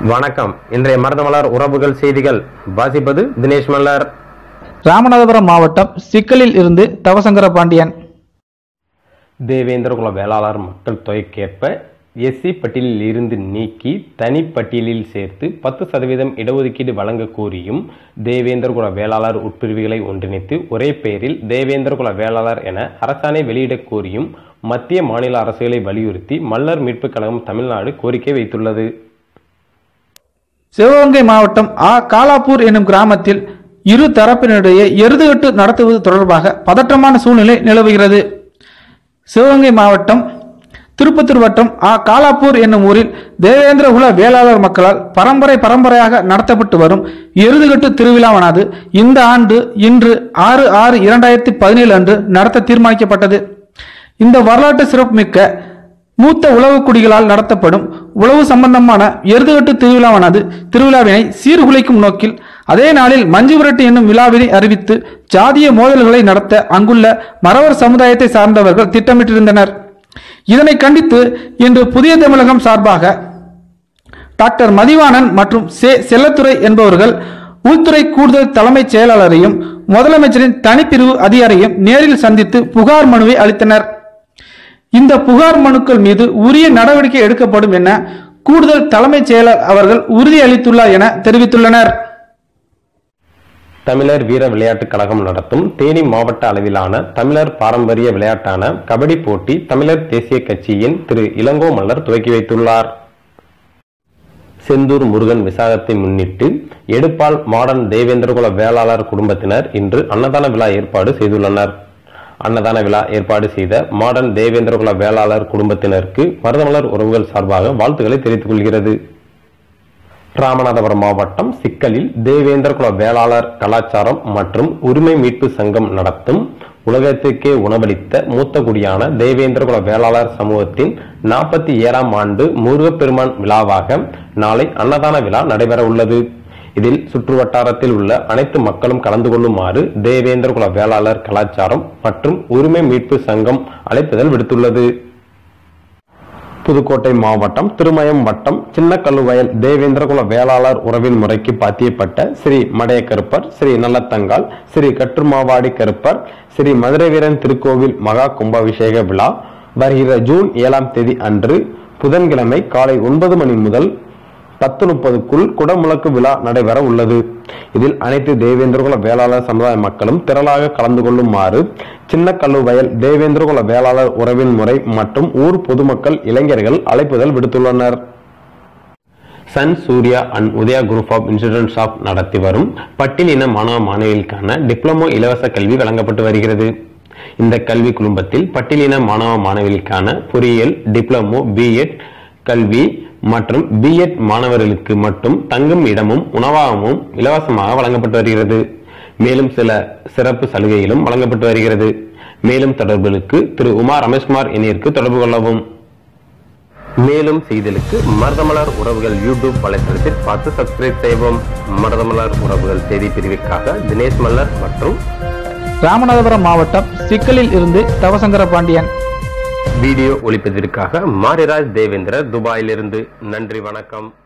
வணக்கம் இன்றைய மருதமலர் உறவுகள் செய்திகள் வாசிப்பது தினேஷ் மல்லர் ராமநாதபுரம் மாவட்டம் சிக்கலில் இருந்து தவசங்கர பாண்டியன் தேவேந்திரகுல வேளாளர் மக்கள் தொகைக்கேற்ப எஸ்சி பட்டியலில் இருந்து நீக்கி தனி பட்டியலில் சேர்த்து பத்து சதவீதம் இடஒதுக்கீடு வழங்க கோரியும் தேவேந்திரகுல வேளாளர் உட்பிரிவுகளை ஒன்றிணைத்து ஒரே பெயரில் தேவேந்திரகுல வேளாளர் என அரசாணை வெளியிடக் கோரியும் மத்திய மாநில அரசுகளை வலியுறுத்தி மல்லர் மீட்புக் கழகம் தமிழ்நாடு கோரிக்கை வைத்துள்ளது சிவகங்கை மாவட்டம் ஆ காலாப்பூர் என்னும் கிராமத்தில் இரு தரப்பினரிடையே எருதுகட்டு நடத்துவது தொடர்பாக பதற்றமான சூழ்நிலை நிலவுகிறது சிவகங்கை மாவட்டம் திருப்பத்தூர் வட்டம் ஆ காலாப்பூர் என்னும் ஊரில் தேவேந்திரகுல வேளாளர் மக்களால் பரம்பரை பரம்பரையாக நடத்தப்பட்டு வரும் எருதுகட்டு திருவிழாவானது இந்த ஆண்டு இன்று ஆறு ஆறு இரண்டாயிரத்தி பதினேழு அன்று நடத்த தீர்மானிக்கப்பட்டது இந்த வரலாற்று சிறப்புமிக்க மூத்த உழவு குடிகளால் நடத்தப்படும் உழவு சம்பந்தமான எருதுகட்டு திருவிழாவானது திருவிழாவினை சீர்குலைக்கும் நோக்கில் அதே நாளில் மஞ்சு விரட்டு என்னும் விழாவினை அறிவித்து ஜாதிய மோதல்களை நடத்த அங்குள்ள மறவர் சமுதாயத்தை சார்ந்தவர்கள் திட்டமிட்டிருந்தனர் இதனை கண்டித்து இன்று புதிய தமிழகம் சார்பாக டாக்டர் மதிவாணன் மற்றும் சே செல்லத்துறை என்பவர்கள் உள்துறை கூடுதல் தலைமைச் செயலாளரையும் முதலமைச்சரின் தனிப்பிரிவு அதிகாரியும் நேரில் சந்தித்து புகார் மனுவை அளித்தனர் இந்த புகார் மனுக்கள் மீது உரிய நடவடிக்கை எடுக்கப்படும் என கூடுதல் தலைமைச் செயலர் அவர்கள் உறுதியளித்துள்ளார் என தெரிவித்துள்ளனர் தமிழர் வீர விளையாட்டுக் கழகம் நடத்தும் தேனி மாவட்ட அளவிலான தமிழர் பாரம்பரிய விளையாட்டான கபடி போட்டி தமிழர் தேசிய கட்சியின் திரு இளங்கோ மல்லர் துவக்கி வைத்துள்ளார் செந்தூர் முருகன் விசாகத்தை முன்னிட்டு எடுப்பால் மாடர்ன் தேவேந்திரகுல வேளாளர் குடும்பத்தினர் இன்று அன்னதான விழா ஏற்பாடு செய்துள்ளனர் அன்னதான விழா ஏற்பாடு செய்த மாடர்ன் தேவேந்திரகுல வேளாளர் குடும்பத்தினருக்கு மருதமலர் உறவுகள் சார்பாக வாழ்த்துக்களை தெரிவித்துக் கொள்கிறது ராமநாதபுரம் மாவட்டம் சிக்கலில் தேவேந்திரகுல வேளாளர் கலாச்சாரம் மற்றும் உரிமை மீட்பு சங்கம் நடத்தும் உலகத்திற்கே உணவளித்த மூத்த குடியான தேவேந்திரகுல வேளாளர் சமூகத்தின் நாற்பத்தி ஏழாம் ஆண்டு முருகப்பெருமான் விழாவாக நாளை அன்னதான விழா நடைபெற உள்ளது இதில் சுற்று வட்டாரத்தில் உள்ள அனைத்து மக்களும் கலந்து கொள்ளுமாறு தேவேந்திரகுல வேளாளர் கலாச்சாரம் மற்றும் உரிமை மீட்பு சங்கம் அழைப்புதல் விடுத்துள்ளது புதுக்கோட்டை மாவட்டம் திருமயம் வட்டம் சின்ன கல்லுவயல் தேவேந்திரகுல வேளாளர் உறவின் முறைக்கு பாத்தியப்பட்ட ஸ்ரீ மடைய கருப்பர் ஸ்ரீ நல்லத்தங்கால் ஸ்ரீ கட்டுமாவாடி கருப்பர் ஸ்ரீ மதுரை வீரன் திருக்கோவில் மகா கும்பாபிஷேக விழா வருகிற ஜூன் ஏழாம் தேதி அன்று புதன்கிழமை காலை ஒன்பது மணி முதல் பத்து முப்பதுக்குள் குடமுழக்கு விழா நடைபெற உள்ளது இதில் அனைத்து தேவேந்திரகுல வேளாளர் சமுதாய மக்களும் திரளாக கலந்து கொள்ளுமாறு சின்ன கல்லுவயல் தேவேந்திரகுல வேளாளர் உறவின் முறை மற்றும் ஊர் பொதுமக்கள் இளைஞர்கள் அழைப்புதல் விடுத்துள்ளனர் Sun Surya and Udaya group of insurance of நடத்தி வரும் பட்டியலின மாணவ மாணவிகளுக்கான டிப்ளமோ இலவச கல்வி வழங்கப்பட்டு வருகிறது இந்த கல்வி குடும்பத்தில் பட்டியலின மாணவ மாணவிகளுக்கான பொறியியல் டிப்ளமோ பிஎட் கல்வி மற்றும் பிஎட் மாணவர்களுக்கு மட்டும் தங்கும் இடமும் உணவகமும் இலவசமாக வழங்கப்பட்டு வருகிறது மேலும் சில சிறப்பு சலுகைகளும் வழங்கப்பட்டு வருகிறது மேலும் தொடர்புகளுக்கு திரு உமா ரமேஷ்குமார் இணையருக்கு தொடர்பு கொள்ளவும் மேலும் செய்திகளுக்கு மருதமலர் உறவுகள் யூடியூப் வலைத்தளத்தில் பார்த்து சப்ஸ்கிரைப் செய்வோம் மருதமலர் உறவுகள் செய்தி பிரிவுக்காக தினேஷ் மல்லர் மற்றும் ராமநாதபுரம் மாவட்டம் சிக்கலில் இருந்து தவசங்கர பாண்டியன் வீடியோ ஒளிப்பதற்காக மாரிராஜ் தேவேந்திரர் துபாயிலிருந்து நன்றி வணக்கம்